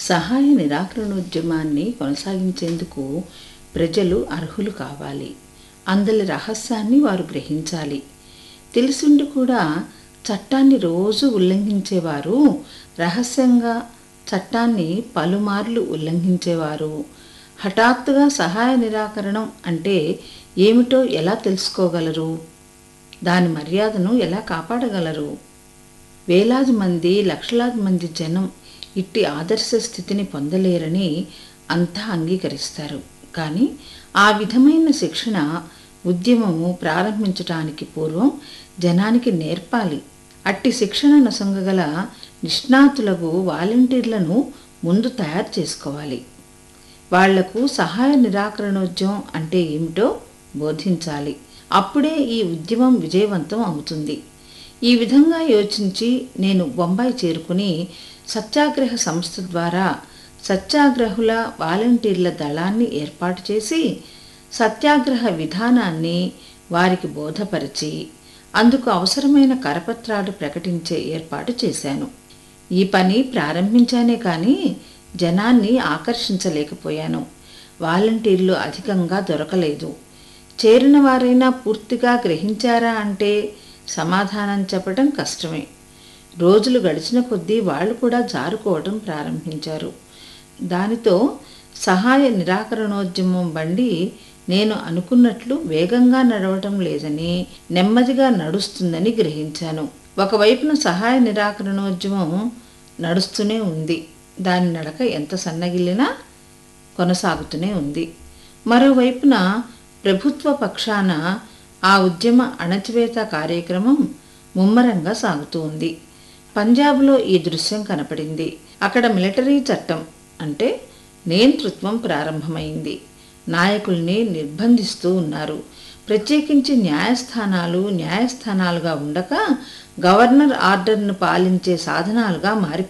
సహాయ నిరాకరణోద్యమాన్ని కొనసాగించేందుకు ప్రజలు అర్హులు కావాలి అందరి రహస్యాన్ని వారు గ్రహించాలి తెలిసిండి కూడా చట్టాన్ని రోజు ఉల్లంఘించేవారు రహస్యంగా చట్టాన్ని పలుమార్లు ఉల్లంఘించేవారు హఠాత్తుగా సహాయ నిరాకరణం అంటే ఏమిటో ఎలా తెలుసుకోగలరు దాని మర్యాదను ఎలా కాపాడగలరు వేలాది మంది లక్షలాది మంది జనం ఇట్టి ఆదర్శ స్థితిని పొందలేరని అంతా అంగీకరిస్తారు కానీ ఆ విధమైన శిక్షణ ఉద్యమము ప్రారంభించటానికి పూర్వం జనానికి నేర్పాలి అట్టి శిక్షణ నొసంగగల నిష్ణాతులకు వాలంటీర్లను ముందు తయారు చేసుకోవాలి వాళ్లకు సహాయ నిరాకరణోద్యమం అంటే ఏమిటో బోధించాలి అప్పుడే ఈ ఉద్యమం విజయవంతం అవుతుంది ఈ విధంగా యోచించి నేను బొంబాయి చేరుకుని సత్యాగ్రహ సంస్థ ద్వారా సత్యాగ్రహుల వాలంటీర్ల దళాన్ని ఏర్పాటు చేసి సత్యాగ్రహ విధానాన్ని వారికి బోధపరిచి అందుకు అవసరమైన కరపత్రాలు ప్రకటించే ఏర్పాటు చేశాను ఈ పని ప్రారంభించానే కానీ జనాన్ని ఆకర్షించలేకపోయాను వాలంటీర్లు అధికంగా దొరకలేదు చేరిన వారైనా పూర్తిగా గ్రహించారా అంటే సమాధానం చెప్పడం కష్టమే రోజులు గడిచిన కొద్దీ వాళ్ళు కూడా జారుకోవడం ప్రారంభించారు దానితో సహాయ నిరాకరణోద్యమం బండి నేను అనుకున్నట్లు వేగంగా నడవటం లేదని నెమ్మదిగా నడుస్తుందని గ్రహించాను ఒకవైపున సహాయ నిరాకరణోద్యమం నడుస్తూనే ఉంది దాని నడక ఎంత సన్నగిల్లినా కొనసాగుతూనే ఉంది మరోవైపున ప్రభుత్వ పక్షాన ఆ ఉద్యమ అణచివేత కార్యక్రమం ముమ్మరంగా సాగుతూ ఉంది పంజాబ్లో ఈ దృశ్యం కనపడింది అక్కడ మిలిటరీ చట్టం అంటే నియంతృత్వం ప్రారంభమైంది నాయకుల్ని నిర్బంధిస్తూ ఉన్నారు ప్రత్యేకించి న్యాయస్థానాలు న్యాయస్థానాలుగా ఉండక గవర్నర్ ఆర్డర్ను పాలించే సాధనాలుగా మారిపోయాయి